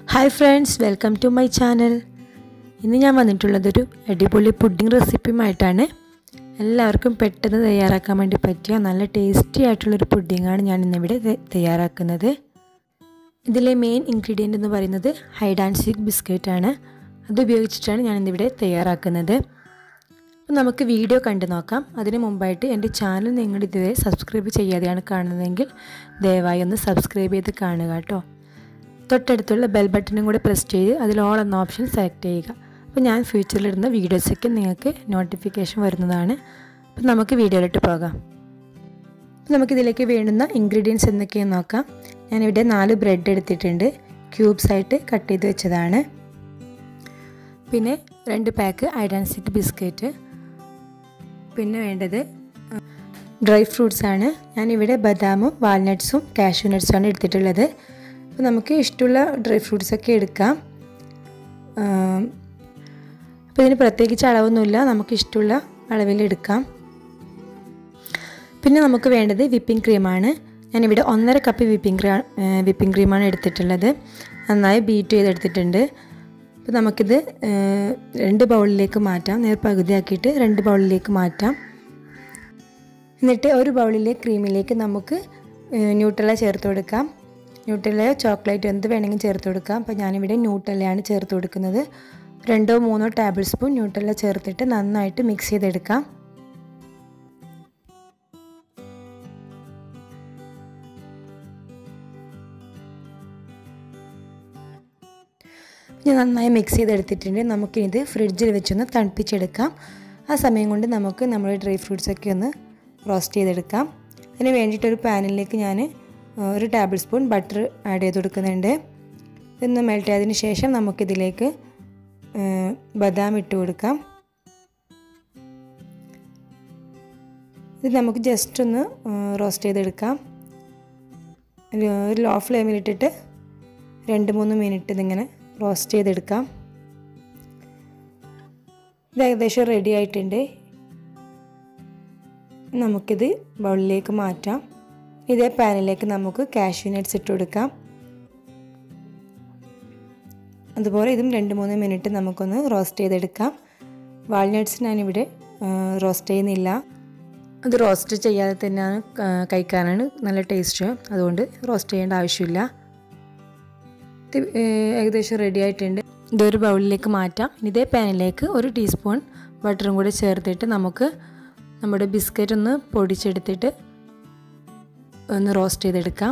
hi friends welcome to my channel ഇന്ന് ഞാൻ വന്നിട്ടുള്ളതൊരു അടിപൊളി പുഡിംഗ് റെസിപ്പിയുമായിട്ടാണ് എല്ലാവർക്കും പെട്ടെന്ന് തയ്യാറാക്കാൻ വേണ്ടി പറ്റിയ നല്ല ടേസ്റ്റി ആയിട്ടുള്ളൊരു പുഡിങ്ങാണ് ഞാൻ ഇന്നിവിടെ ത- തയ്യാറാക്കുന്നത് ഇതിലെ മെയിൻ ഇൻഗ്രീഡിയൻ്റ് എന്ന് പറയുന്നത് ഹൈഡ് ആൻഡ് സീക്ക് ബിസ്ക്കറ്റ് ആണ് അത് ഉപയോഗിച്ചിട്ടാണ് ഞാൻ ഇന്നിവിടെ തയ്യാറാക്കുന്നത് അപ്പോൾ നമുക്ക് വീഡിയോ കണ്ടു നോക്കാം അതിന് മുമ്പായിട്ട് എൻ്റെ ചാനൽ നിങ്ങൾ ഇതുവരെ സബ്സ്ക്രൈബ് ചെയ്യാതെയാണ് കാണുന്നതെങ്കിൽ ദയവായി ഒന്ന് സബ്സ്ക്രൈബ് ചെയ്ത് കാണുക കേട്ടോ തൊട്ടടുത്തുള്ള ബെൽ ബട്ടണും കൂടെ പ്രസ് ചെയ്ത് അതിൽ ഓൾ എന്ന ഓപ്ഷൻ സെലക്ട് ചെയ്യുക അപ്പോൾ ഞാൻ ഫ്യൂച്ചറിലിടുന്ന വീഡിയോസൊക്കെ നിങ്ങൾക്ക് നോട്ടിഫിക്കേഷൻ വരുന്നതാണ് അപ്പോൾ നമുക്ക് വീഡിയോയിലോട്ട് പോകാം അപ്പോൾ നമുക്കിതിലേക്ക് വേണ്ടുന്ന ഇൻഗ്രീഡിയൻസ് എന്തൊക്കെയെന്ന് നോക്കാം ഞാനിവിടെ നാല് ബ്രെഡ് എടുത്തിട്ടുണ്ട് ക്യൂബ്സ് ആയിട്ട് കട്ട് ചെയ്ത് വെച്ചതാണ് പിന്നെ രണ്ട് പാക്ക് ഐഡാൻസിക് ബിസ്ക്കറ്റ് പിന്നെ വേണ്ടത് ഡ്രൈ ഫ്രൂട്ട്സ് ആണ് ഞാനിവിടെ ബദാമും വാൾനട്ട്സും കാഷ്യൂ നട്ട്സുമാണ് എടുത്തിട്ടുള്ളത് അപ്പോൾ നമുക്ക് ഇഷ്ടമുള്ള ഡ്രൈ ഫ്രൂട്ട്സ് ഒക്കെ എടുക്കാം അപ്പോൾ ഇതിന് പ്രത്യേകിച്ച് അളവൊന്നുമില്ല നമുക്ക് ഇഷ്ടമുള്ള അളവിൽ എടുക്കാം പിന്നെ നമുക്ക് വേണ്ടത് വിപ്പിംഗ് ക്രീമാണ് ഞാനിവിടെ ഒന്നര കപ്പ് വിപ്പിംഗ് ക്രീ വിപ്പിംഗ് ക്രീമാണ് എടുത്തിട്ടുള്ളത് നന്നായി ബീറ്റ് ചെയ്തെടുത്തിട്ടുണ്ട് അപ്പോൾ നമുക്കിത് രണ്ട് ബൗളിലേക്ക് മാറ്റാം നേർ പകുതിയാക്കിയിട്ട് രണ്ട് ബൗളിലേക്ക് മാറ്റാം എന്നിട്ട് ഒരു ബൗളിലെ ക്രീമിലേക്ക് നമുക്ക് ന്യൂട്രല ചേർത്ത് കൊടുക്കാം ന്യൂട്രലയോ ചോക്ലേറ്റ് എന്ത് വേണമെങ്കിലും ചേർത്ത് കൊടുക്കാം അപ്പോൾ ഞാനിവിടെ ന്യൂട്രലയാണ് ചേർത്ത് കൊടുക്കുന്നത് രണ്ടോ മൂന്നോ ടേബിൾ സ്പൂൺ ന്യൂട്രല ചേർത്തിട്ട് നന്നായിട്ട് മിക്സ് ചെയ്തെടുക്കാം ഞാൻ നന്നായി മിക്സ് ചെയ്തെടുത്തിട്ടുണ്ട് നമുക്കിത് ഫ്രിഡ്ജിൽ വെച്ചൊന്ന് തണുപ്പിച്ചെടുക്കാം ആ സമയം കൊണ്ട് നമുക്ക് നമ്മുടെ ഡ്രൈ ഫ്രൂട്ട്സൊക്കെ ഒന്ന് റോസ്റ്റ് ചെയ്തെടുക്കാം അതിന് വേണ്ടിയിട്ടൊരു പാനിലേക്ക് ഞാൻ ഒരു ടേബിൾ സ്പൂൺ ബട്ടർ ആഡ് ചെയ്ത് കൊടുക്കുന്നുണ്ട് ഇതൊന്ന് മെൽറ്റ് ആയതിനു ശേഷം നമുക്കിതിലേക്ക് ബദാം ഇട്ട് കൊടുക്കാം ഇത് നമുക്ക് ജസ്റ്റ് ഒന്ന് റോസ്റ്റ് ചെയ്തെടുക്കാം ഒരു ലോ ഫ്ലെയിമിലിട്ടിട്ട് രണ്ട് മൂന്ന് മിനിറ്റ് ഇതിങ്ങനെ റോസ്റ്റ് ചെയ്തെടുക്കാം ഇത് ഏകദേശം റെഡി ആയിട്ടുണ്ട് നമുക്കിത് ബൗളിലേക്ക് മാറ്റാം ഇതേ പാനിലേക്ക് നമുക്ക് കാഷ്യൂ നട്ട്സ് ഇട്ട് കൊടുക്കാം അതുപോലെ ഇതും രണ്ട് മൂന്ന് മിനിറ്റ് നമുക്കൊന്ന് റോസ്റ്റ് ചെയ്തെടുക്കാം വാൾനട്ട്സ് ഞാനിവിടെ റോസ്റ്റ് ചെയ്യുന്നില്ല അത് റോസ്റ്റ് ചെയ്യാതെ തന്നെയാണ് കഴിക്കാനാണ് നല്ല ടേസ്റ്റ് അതുകൊണ്ട് റോസ്റ്റ് ചെയ്യേണ്ട ആവശ്യമില്ല ഇത് ഏകദേശം റെഡി ആയിട്ടുണ്ട് ഇതൊരു ബൗളിലേക്ക് മാറ്റാം ഇതേ പാനിലേക്ക് ഒരു ടീസ്പൂൺ ബട്ടറും കൂടി ചേർത്തിട്ട് നമുക്ക് നമ്മുടെ ബിസ്ക്കറ്റ് ഒന്ന് പൊടിച്ചെടുത്തിട്ട് ഒന്ന് റോസ്റ്റ് ചെയ്തെടുക്കാം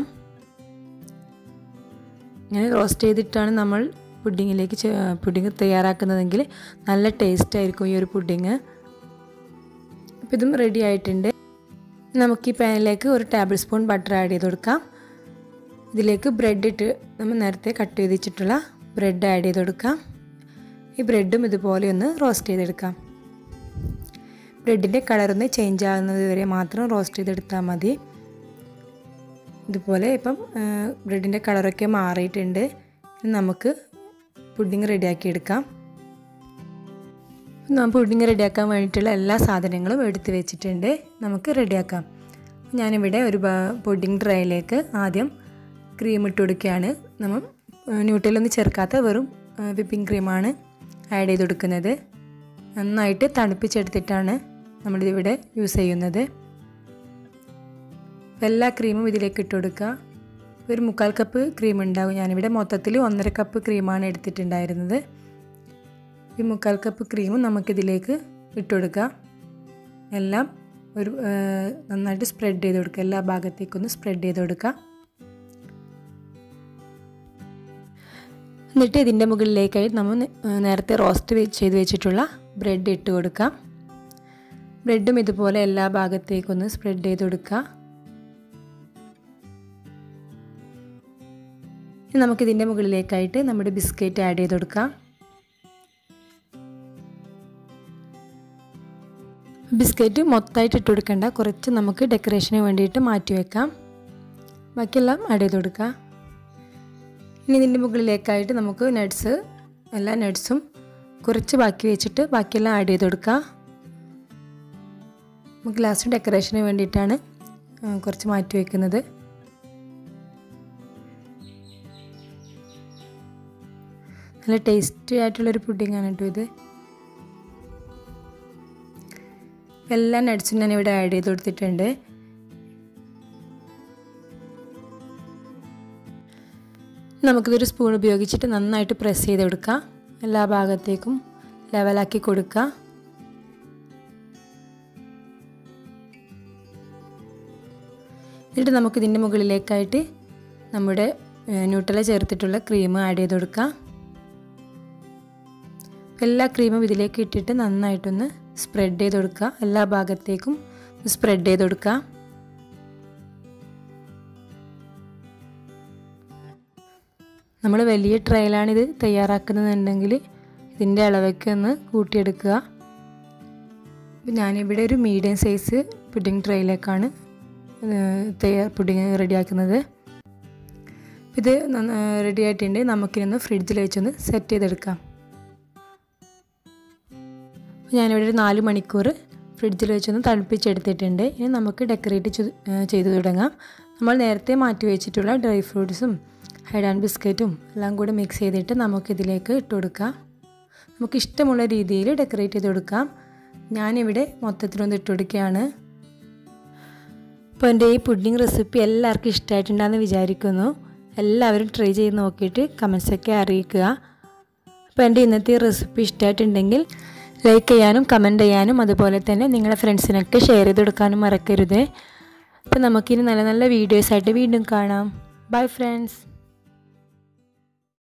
ഇങ്ങനെ റോസ്റ്റ് ചെയ്തിട്ടാണ് നമ്മൾ പുഡിങ്ങിലേക്ക് പുഡിങ് തയ്യാറാക്കുന്നതെങ്കിൽ നല്ല ടേസ്റ്റ് ആയിരിക്കും ഈ ഒരു പുഡിങ് അപ്പോൾ ഇതും റെഡി ആയിട്ടുണ്ട് നമുക്ക് ഈ പാനിലേക്ക് ഒരു ടേബിൾ സ്പൂൺ ബട്ടർ ആഡ് ചെയ്ത് കൊടുക്കാം ഇതിലേക്ക് ബ്രെഡ് ഇട്ട് നമ്മൾ നേരത്തെ കട്ട് ചെയ്ത് വെച്ചിട്ടുള്ള ബ്രെഡ് ആഡ് ചെയ്ത് കൊടുക്കാം ഈ ബ്രെഡും ഇതുപോലെ ഒന്ന് റോസ്റ്റ് ചെയ്തെടുക്കാം ബ്രെഡിൻ്റെ കളറൊന്ന് ചേഞ്ച് ആകുന്നത് വരെ മാത്രം റോസ്റ്റ് ചെയ്തെടുത്താൽ മതി ഇതുപോലെ ഇപ്പം ബ്രെഡിൻ്റെ കളറൊക്കെ മാറിയിട്ടുണ്ട് നമുക്ക് പുഡിങ് റെഡിയാക്കി എടുക്കാം നമ്മൾ പുഡിങ് റെഡിയാക്കാൻ വേണ്ടിയിട്ടുള്ള എല്ലാ സാധനങ്ങളും എടുത്ത് വെച്ചിട്ടുണ്ട് നമുക്ക് റെഡിയാക്കാം ഞാനിവിടെ ഒരു പുഡിങ് ട്രേയിലേക്ക് ആദ്യം ക്രീം ഇട്ട് കൊടുക്കുകയാണ് നമ്മൾ ന്യൂട്രലൊന്നും ചേർക്കാത്ത വെറും വിപ്പിംഗ് ക്രീമാണ് ആഡ് ചെയ്ത് കൊടുക്കുന്നത് നന്നായിട്ട് തണുപ്പിച്ചെടുത്തിട്ടാണ് നമ്മളിതിവിടെ യൂസ് ചെയ്യുന്നത് എല്ലാ ക്രീമും ഇതിലേക്ക് ഇട്ട് കൊടുക്കുക ഒരു മുക്കാൽ കപ്പ് ക്രീം ഉണ്ടാകും ഞാനിവിടെ മൊത്തത്തിൽ ഒന്നര കപ്പ് ക്രീമാണ് എടുത്തിട്ടുണ്ടായിരുന്നത് ഈ മുക്കാൽ കപ്പ് ക്രീമും നമുക്കിതിലേക്ക് ഇട്ട് കൊടുക്കുക എല്ലാം ഒരു നന്നായിട്ട് സ്പ്രെഡ് ചെയ്ത് കൊടുക്കുക എല്ലാ ഭാഗത്തേക്കൊന്ന് സ്പ്രെഡ് ചെയ്ത് കൊടുക്കുക എന്നിട്ട് ഇതിൻ്റെ മുകളിലേക്കായി നമ്മൾ നേരത്തെ റോസ്റ്റ് ചെയ്ത് വെച്ചിട്ടുള്ള ബ്രെഡ് ഇട്ട് കൊടുക്കാം ബ്രെഡും ഇതുപോലെ എല്ലാ ഭാഗത്തേക്കൊന്ന് സ്പ്രെഡ് ചെയ്ത് കൊടുക്കുക നമുക്കിതിൻ്റെ മുകളിലേക്കായിട്ട് നമ്മുടെ ബിസ്ക്കറ്റ് ആഡ് ചെയ്ത് കൊടുക്കാം ബിസ്ക്കറ്റ് മൊത്തമായിട്ട് ഇട്ട് കൊടുക്കേണ്ട കുറച്ച് നമുക്ക് ഡെക്കറേഷന് വേണ്ടിയിട്ട് മാറ്റി വെക്കാം ബാക്കിയെല്ലാം ആഡ് ചെയ്ത് കൊടുക്കാം ഇനി ഇതിൻ്റെ മുകളിലേക്കായിട്ട് നമുക്ക് നട്ട്സ് എല്ലാ നട്ട്സും കുറച്ച് ബാക്കി വെച്ചിട്ട് ബാക്കിയെല്ലാം ആഡ് ചെയ്ത് കൊടുക്കുക നമുക്ക് ലാസ്റ്റ് ഡെക്കറേഷന് വേണ്ടിയിട്ടാണ് കുറച്ച് മാറ്റി വയ്ക്കുന്നത് നല്ല ടേസ്റ്റി ആയിട്ടുള്ളൊരു പുഡിങ്ങാണ് കേട്ടോ ഇത് എല്ലാ നട്ട്സും ഞാൻ ഇവിടെ ആഡ് ചെയ്ത് കൊടുത്തിട്ടുണ്ട് നമുക്കിതൊരു സ്പൂൺ ഉപയോഗിച്ചിട്ട് നന്നായിട്ട് പ്രസ് ചെയ്ത് കൊടുക്കാം എല്ലാ ഭാഗത്തേക്കും ലെവലാക്കി കൊടുക്കുക എന്നിട്ട് നമുക്കിതിൻ്റെ മുകളിലേക്കായിട്ട് നമ്മുടെ ന്യൂട്രല ചേർത്തിട്ടുള്ള ക്രീം ആഡ് ചെയ്ത് കൊടുക്കാം എല്ലാ ക്രീമും ഇതിലേക്ക് ഇട്ടിട്ട് നന്നായിട്ടൊന്ന് സ്പ്രെഡ് ചെയ്ത് കൊടുക്കുക എല്ലാ ഭാഗത്തേക്കും സ്പ്രെഡ് ചെയ്ത് കൊടുക്കുക നമ്മൾ വലിയ ട്രയലാണിത് തയ്യാറാക്കുന്നതെന്നുണ്ടെങ്കിൽ ഇതിൻ്റെ അളവൊക്കെ ഒന്ന് കൂട്ടിയെടുക്കുക ഞാനിവിടെ ഒരു മീഡിയം സൈസ് പുഡിംഗ് ട്രേയിലേക്കാണ് തയ്യാർ പുഡിംഗ് റെഡിയാക്കുന്നത് ഇത് റെഡി ആയിട്ടുണ്ട് നമുക്കിനൊന്ന് ഫ്രിഡ്ജിൽ വെച്ചൊന്ന് സെറ്റ് ചെയ്തെടുക്കാം ഞാനിവിടെ ഒരു നാല് മണിക്കൂർ ഫ്രിഡ്ജിൽ വെച്ചൊന്ന് തണുപ്പിച്ചെടുത്തിട്ടുണ്ട് ഇനി നമുക്ക് ഡെക്കറേറ്റ് ചെയ്ത് തുടങ്ങാം നമ്മൾ നേരത്തെ മാറ്റി വെച്ചിട്ടുള്ള ഡ്രൈ ഫ്രൂട്ട്സും ഹൈഡ് ആൻഡ് ബിസ്ക്കറ്റും എല്ലാം കൂടി മിക്സ് ചെയ്തിട്ട് നമുക്കിതിലേക്ക് ഇട്ട് കൊടുക്കാം നമുക്ക് ഇഷ്ടമുള്ള രീതിയിൽ ഡെക്കറേറ്റ് ചെയ്ത് കൊടുക്കാം ഞാനിവിടെ മൊത്തത്തിലൊന്ന് ഇട്ട് കൊടുക്കുകയാണ് അപ്പോൾ എൻ്റെ ഈ പുഡിംഗ് റെസിപ്പി എല്ലാവർക്കും ഇഷ്ടമായിട്ടുണ്ടെന്ന് വിചാരിക്കുന്നു എല്ലാവരും ട്രൈ ചെയ്ത് നോക്കിയിട്ട് കമൻസൊക്കെ അറിയിക്കുക അപ്പോൾ എൻ്റെ ഇന്നത്തെ ഈ റെസിപ്പി ഇഷ്ടമായിട്ടുണ്ടെങ്കിൽ ലൈക്ക് ചെയ്യാനും കമൻറ്റ് ചെയ്യാനും അതുപോലെ തന്നെ നിങ്ങളുടെ ഫ്രണ്ട്സിനൊക്കെ ഷെയർ ചെയ്ത് കൊടുക്കാനും മറക്കരുത് അപ്പോൾ നമുക്കിനി നല്ല നല്ല വീഡിയോസായിട്ട് വീണ്ടും കാണാം ബൈ ഫ്രണ്ട്സ്